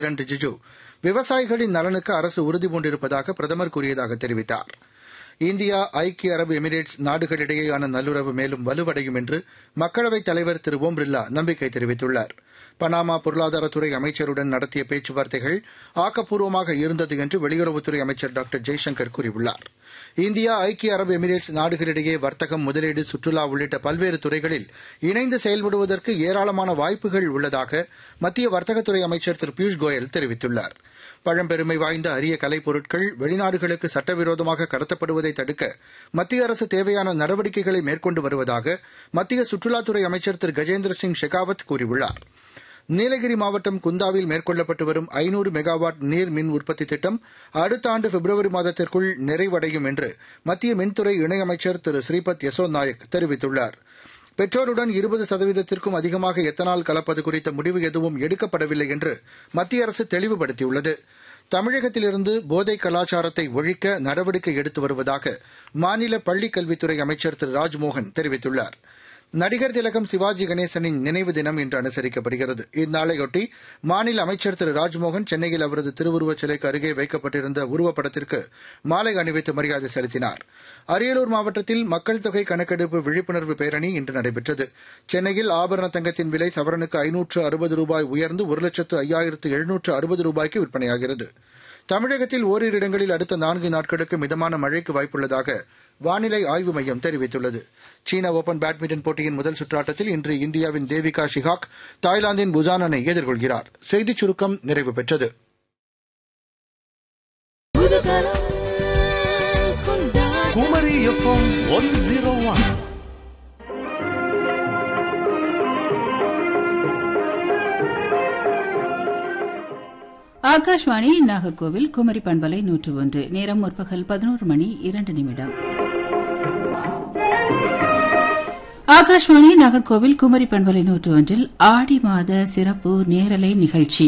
கிரண் ரிஜிஜு விவசாயிகளின் நலனுக்கு அரசு உறுதிபூண்டிருப்பதாக பிரதமர் கூறியதாக தெரிவித்தார் இந்தியா ஐக்கிய அரபு எமிரேட்ஸ் நாடுகளிடையேயான நல்லுறவு மேலும் வலுவடையும் என்று மக்களவைத் தலைவர் திரு ஓம் பிர்லா நம்பிக்கை தெரிவித்துள்ளார் பனாமா பொருளாதாரத்துறை அமைச்சருடன் நடத்திய பேச்சுவார்த்தைகள் ஆக்கப்பூர்வமாக இருந்தது என்று வெளியுறவுத்துறை அமைச்சர் டாக்டர் ஜெய்சங்கர் கூறியுள்ளார் இந்தியா ஐக்கிய அரபு எமிரேட்ஸ் நாடுகளிடையே வர்த்தகம் முதலீடு சுற்றுலா உள்ளிட்ட பல்வேறு துறைகளில் இணைந்து செயல்படுவதற்கு ஏராளமான வாய்ப்புகள் உள்ளதாக மத்திய வர்த்தகத்துறை அமைச்சர் திரு பியூஷ் கோயல் தெரிவித்துள்ளார் பழம்பெருமை வாய்ந்த அரிய கலைப்பொருட்கள் வெளிநாடுகளுக்கு சட்டவிரோதமாக கடத்தப்படுவதை தடுக்க மத்திய அரசு தேவையான நடவடிக்கைகளை மேற்கொண்டு வருவதாக மத்திய சுற்றுலாத்துறை அமைச்சர் திரு கஜேந்திர சிங் ஷெகாவத் கூறியுள்ளார் நீலகிரி மாவட்டம் குந்தாவில் மேற்கொள்ளப்பட்டு வரும் ஐநூறு மெகாவாட் நீர் மின் உற்பத்தி திட்டம் அடுத்த ஆண்டு பிப்ரவரி மாதத்திற்குள் நிறைவடையும் என்று மத்திய மின்துறை இணையமைச்சர் திரு ஸ்ரீபத் யசோ நாயக் தெரிவித்துள்ளார் பெட்ரோலுடன் இருபது சதவீதத்திற்கும் அதிகமாக எத்தனால் கலப்பது குறித்த முடிவு எதுவும் எடுக்கப்படவில்லை என்று மத்திய அரசு தெளிவுபடுத்தியுள்ளது தமிழகத்திலிருந்து போதை கலாச்சாரத்தை ஒழிக்க நடவடிக்கை எடுத்து வருவதாக மாநில பள்ளிக் கல்வித்துறை அமைச்சர் திரு ராஜ்மோகன் தெரிவித்துள்ளார் நடிகர் திலகம் சிவாஜி கணேசனின் நினைவு தினம் இன்று அனுசரிக்கப்படுகிறது இந்நாளையொட்டி மாநில அமைச்சர் திரு ராஜ்மோகன் சென்னையில் அவரது திருவுருவச் சிலைக்கு அருகே வைக்கப்பட்டிருந்த உருவப்படத்திற்கு மாலை அணிவித்து மரியாதை செலுத்தினார் அரியலூர் மாவட்டத்தில் மக்கள் தொகை கணக்கெடுப்பு விழிப்புணர்வு பேரணி இன்று நடைபெற்றது சென்னையில் ஆபரண தங்கத்தின் விலை சவரனுக்கு ஐநூற்று அறுபது ரூபாய் உயர்ந்து ஒரு லட்சத்து ஐயாயிரத்து எழுநூற்று அறுபது ரூபாய்க்கு விற்பனையாகிறது தமிழகத்தில் ஓரிரு இடங்களில் அடுத்த நான்கு நாட்களுக்கு மிதமான மழைக்கு வாய்ப்புள்ளதாக வானிலை ஆய்வு மையம் தெரிவித்துள்ளது சீன ஓபன் பேட்மிண்டன் போட்டியின் முதல் சுற்றாட்டத்தில் இன்று இந்தியாவின் தேவிகா ஷிகாக் தாய்லாந்தின் புசானனை எதிர்கொள்கிறார் செய்திச் சுருக்கம் நிறைவு பெற்றது Kumari FM one zero one Akashvani Nagercoil Kumari பண்பலை நூற்று ஒன்று நேரம் முற்பகல் பதினோரு மணி இரண்டு நிமிடம் ஆகாஷ்வாணி நாகர்கோவில் குமரி பண்பலை நூற்று ஒன்றில் ஆடி மாத சிறப்பு நேரலை நிகழ்ச்சி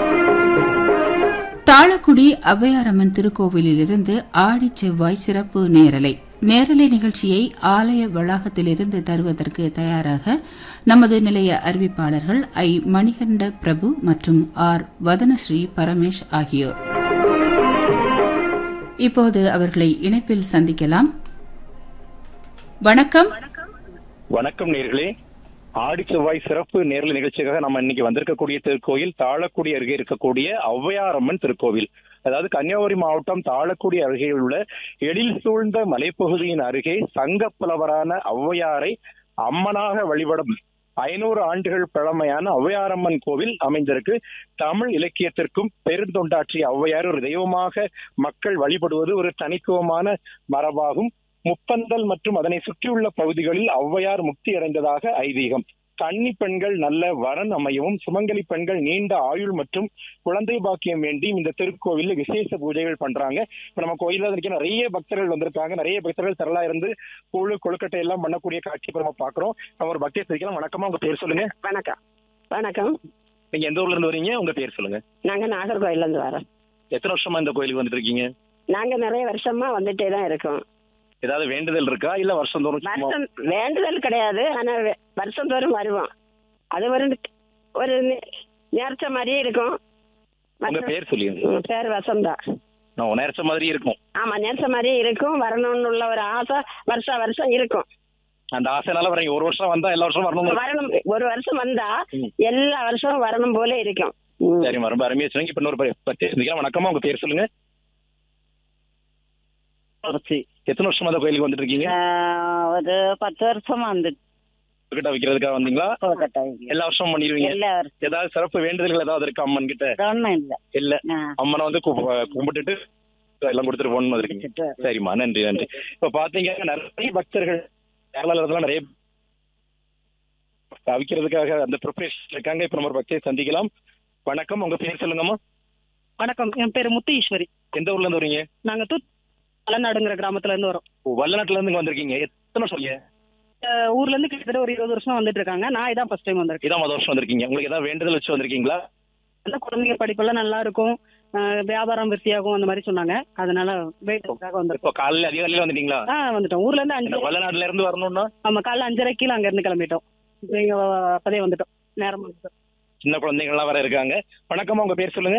தாளக்குடி ஔவையாரம்மன் திருக்கோவிலிலிருந்து ஆடி செவ்வாய் சிறப்பு நேரலை நேரலை நிகழ்ச்சியை ஆலய வளாகத்திலிருந்து தருவதற்கு தயாராக நமது நிலைய அறிவிப்பாளர்கள் ஐ மணிகண்ட பிரபு மற்றும் ஆர் வதனஸ்ரீ பரமேஷ் ஆகியோர் இப்போது அவர்களை இணைப்பில் சந்திக்கலாம் வணக்கம் வணக்கம் நேர்களே ஆடி செவ்வாய் சிறப்பு நேரலை நிகழ்ச்சிக்காக நம்ம இன்னைக்கு வந்திருக்கக்கூடிய திருக்கோயில் தாழக்குடி அருகே இருக்கக்கூடிய ஔவையாரம்மன் திருக்கோவில் அதாவது கன்னியாகுமரி மாவட்டம் தாழக்குடி அருகே உள்ள எழில் சூழ்ந்த மலைப்பகுதியின் அருகே சங்க புலவரான ஔவையாரை அம்மனாக வழிபடும் ஐநூறு ஆண்டுகள் பழமையான ஔவையாரம்மன் கோவில் அமைந்திருக்கு தமிழ் இலக்கியத்திற்கும் பெருந்தொண்டாற்றிய ஔவையார் ஒரு தெய்வமாக மக்கள் வழிபடுவது ஒரு தனித்துவமான மரபாகும் முப்பந்தல் மற்றும் அதனை சுற்றியுள்ள பகுதிகளில் ஔவையார் முக்தி அடைந்ததாக ஐதீகம் கன்னி பெண்கள் நல்ல வரன் அமையவும் சுமங்கலி பெண்கள் நீண்ட ஆயுள் மற்றும் குழந்தை பாக்கியம் வேண்டி இந்த திருக்கோவில்ல விசேஷ பூஜைகள் பண்றாங்க இப்ப நம்ம கோயில்ல இன்னைக்கு நிறைய பக்தர்கள் வந்திருக்காங்க நிறைய பக்தர்கள் திரளா இருந்து கூழு கொழுக்கட்டை எல்லாம் பண்ணக்கூடிய காட்சி இப்ப நம்ம பாக்குறோம் நம்ம ஒரு பக்தியை சந்திக்கலாம் வணக்கமா உங்க பேர் சொல்லுங்க வணக்கம் வணக்கம் நீங்க எந்த ஊர்ல இருந்து வரீங்க உங்க பேர் சொல்லுங்க நாங்க நாகர்கோயில்ல இருந்து வரோம் எத்தனை வருஷமா இந்த கோயிலுக்கு வந்துட்டு இருக்கீங்க நாங்க நிறைய வருஷமா வந்துட்டே தான் இருக்கோம் ஏதாவது வேண்டுதல் இருக்கா இல்ல வருஷம் தோறும் சும்மா- வருஷம் வேண்டுதல் கிடையாது ஆனா வே- வருஷம் தோறும் வருவோம் அது ஒரு ஒரு நே- நேர்ச்ச மாதிரியே இருக்கும் உங்க வருஷம்- பேர் சொல்லுங்க ம், பேர் வசந்தா நான் நேரச்ச மாதிரி இருக்கும் ஆமா நேர்ச்ச மாதிரியே இருக்கும் வரணும்னு உள்ள ஒரு ஆசை வருஷம் வருஷம் இருக்கும் அந்த ஆசைனால வரீங்க ஒரு வருஷம் வந்தா எல்லா வருஷம் வரணும் வரணும் ஒரு வருஷம் வந்தா ம். எல்லா வருஷமும் வரணும் போல இருக்கும் ம். சரிம்மா ரொம்ப அருமையா சொன்னீங்க இப்ப இன்னொரு ப- பத்தி சந்திக்கலாம் வணக்கமா உங்க பேர் சொல்லுங்க எத்தனை வருஷமா அந்த கோயிலுக்கு வந்துட்டு இருக்கீங்க ஒரு பத்து வருஷமா வந்து கிட்ட வைக்கிறதுக்காக வந்தீங்களா கொல்கட்டா எல்லா வருஷமும் பண்ணிடுவீங்க எல்லா வருஷம் ஏதாவது சிறப்பு வேண்டுதல்கள் ஏதாவது இருக்கு அம்மன் கிட்ட ஒன்றும் இல்லை இல்ல ஆ, அம்மனை வந்து கு- கும்பிட்டுட்டு எல்லாம் கொடுத்துட்டு போகணும் இருக்கீங்க வச்சுட்டு சரிம்மா நன்றி நன்றி இப்ப பாத்தீங்க நிறைய பக்தர்கள் கேரளால இருந்தெல்லாம் நிறைய அவிக்கிறதுக்காக அந்த ப்ரிப்பரேஷன் இருக்காங்க இப்ப நம்ம ஒரு பக்தியை சந்திக்கலாம் வணக்கம் உங்க பேர் சொல்லுங்கம்மா வணக்கம் என் பேரு முத்து ஈஸ்வரி எந்த ஊர்ல இருந்து வரீங்க நாங்க தூத் மலநாடுங்கிற கிராமத்துல இருந்து வரோம் ஓ, வல்லநாட்டுல இருந்து இங்க வந்திருக்கீங்க எத்தனை வருஷம் சொல்லுங்க அஹ் ஊர்ல இருந்து கிட்டத்தட்ட ஒரு இருபது வருஷம் வந்துட்டு இருக்காங்க நான் இதான் ஃபர்ஸ்ட் டைம் வந்திருக்கேன் இதான் முதல் வருஷம் வந்திருக்கீங்க உங்களுக்கு ஏதாவது வேண்டுதல் வச்சு வந்திருக்கீங்களா அந்த குழந்தைங்க படிப்பெல்லாம் நல்லா இருக்கும் அஹ் வியாபாரம் விருத்தியாகும் அந்த மாதிரி சொன்னாங்க அதனால வேட்டுக்காக வந்திருக்கோம் இப்போ காலையில அதிகாலையில வந்துட்டீங்களா ஆ வந்துட்டோம் ஊர்ல இருந்து இந்த அஞ்சு வல்லநாட்டுல இருந்து வரணும்னா ஆமா காலைல அஞ்சரைக்கு அங்க இருந்து கிளம்பிட்டோம் இப்போ இங்க அப்பதே வந்துட்டோம் நேரம் வந்துட்டோம் சின்ன குழந்தைங்க எல்லாம் வர இருக்காங்க வணக்கம்மா உங்க பேர் சொல்லுங்க